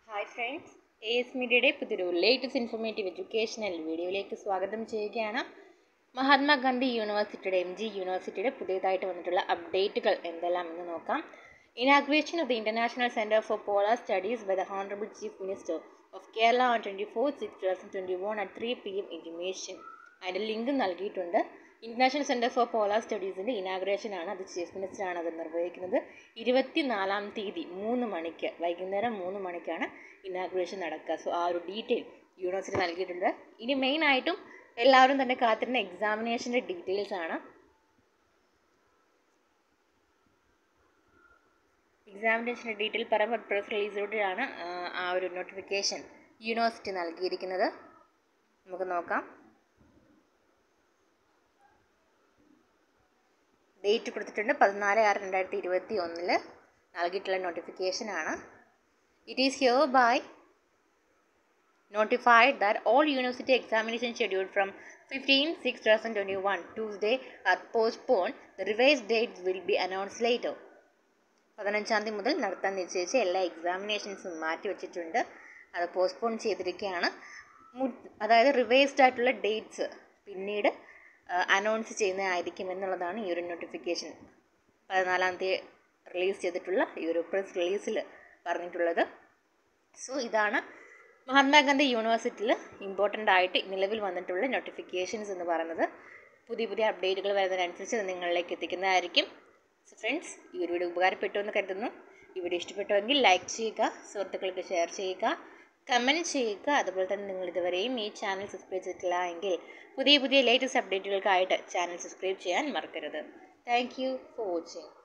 Hi friends A S മീഡിയയുടെ പുതിയൊരു latest informative educational വീഡിയോയിലേക്ക് സ്വാഗതം ചെയ്യുകയാണ് മഹാത്മാഗാന്ധി യൂണിവേഴ്സിറ്റിയുടെ എം ജി യൂണിവേഴ്സിറ്റിയുടെ പുതിയതായിട്ട് വന്നിട്ടുള്ള അപ്ഡേറ്റുകൾ എന്തെല്ലാം എന്ന് നോക്കാം inauguration of the international centre for polar studies by the honourable chief minister of Kerala on twenty four six two thousand twenty one at three P M intimation അതിൻ്റെ ലിങ്ക് നൽകിയിട്ടുണ്ട് ഇൻ്റർനാഷണൽ സെൻറ്റർ ഫോർ പോളാർ സ്റ്റഡീസിൻ്റെ inauguration ആണ് അത് chief മിനിസ്റ്ററാണ് അത് നിർവഹിക്കുന്നത് ഇരുപത്തിനാലാം തീയതി മൂന്ന് മണിക്ക് വൈകുന്നേരം മൂന്ന് മണിക്കാണ് ഇനാഗ്രേഷൻ നടക്കുക സോ ആ ഒരു ഡീറ്റെയിൽ യൂണിവേഴ്സിറ്റി നൽകിയിട്ടുണ്ട് ഇനി മെയിനായിട്ടും എല്ലാവരും തന്നെ കാത്തിരുന്ന എക്സാമിനേഷൻ്റെ ഡീറ്റെയിൽസ് ആണ് എക്സാമിനേഷൻ്റെ ഡീറ്റെയിൽ പറയുമ്പോൾ പ്രസ് റിലീസിലൂടെയാണ് ആ ഒരു നോട്ടിഫിക്കേഷൻ യൂണിവേഴ്സിറ്റി നൽകിയിരിക്കുന്നത് നമുക്ക് നോക്കാം ഡേറ്റ് കൊടുത്തിട്ടുണ്ട് പതിനാല് ആറ് രണ്ടായിരത്തി ഇരുപത്തി ഒന്നിൽ നൽകിയിട്ടുള്ള നോട്ടിഫിക്കേഷനാണ് it is here by notified that all university examination scheduled from 15 6 2021 Tuesday are postponed. The revised dates will be announced later. പതിനഞ്ചാം തീയതി മുതൽ നടത്താൻ നിശ്ചയിച്ച എല്ലാ എക്സാമിനേഷൻസും മാറ്റി വെച്ചിട്ടുണ്ട് അത് പോസ്റ്റ്പോൺ ചെയ്തിരിക്കുകയാണ് അതായത് റിവൈസ്ഡ് ആയിട്ടുള്ള ഡേറ്റ്സ് പിന്നീട് അനൗൺസ് ചെയ്യുന്നതായിരിക്കും എന്നുള്ളതാണ് ഈ ഒരു നോട്ടിഫിക്കേഷൻ പതിനാലാം തീയതി റിലീസ് ചെയ്തിട്ടുള്ള ഈ ഒരു പ്രസ് റിലീസിൽ പറഞ്ഞിട്ടുള്ളത് സോ ഇതാണ് മഹാത്മാഗാന്ധി യൂണിവേഴ്സിറ്റിയിൽ ഇമ്പോർട്ടൻ്റ് ആയിട്ട് നിലവിൽ വന്നിട്ടുള്ള നോട്ടിഫിക്കേഷൻസ് എന്ന് പറയുന്നത് പുതിയ പുതിയ അപ്ഡേറ്റുകൾ വരുന്നതിനനുസരിച്ച് അത് നിങ്ങളിലേക്ക് എത്തിക്കുന്നതായിരിക്കും സോ ഫ്രണ്ട്സ് ഈ ഒരു വീഡിയോ ഉപകാരപ്പെട്ടു എന്ന് കരുതുന്നു ഈ വീഡിയോ ഇഷ്ടപ്പെട്ടുവെങ്കിൽ ലൈക്ക് ചെയ്യുക സുഹൃത്തുക്കൾക്ക് ഷെയർ ചെയ്യുക കമൻറ്റ് ചെയ്യുക അതുപോലെ തന്നെ നിങ്ങൾ ഇതുവരെയും ഈ ചാനൽ സബ്സ്ക്രൈബ് ചെയ്തിട്ടില്ല എങ്കിൽ പുതിയ പുതിയ ലേറ്റസ്റ്റ് അപ്ഡേറ്റുകൾക്കായിട്ട് ചാനൽ സബ്സ്ക്രൈബ് ചെയ്യാൻ മറക്കരുത് താങ്ക് യു ഫോർ വാച്ചിങ്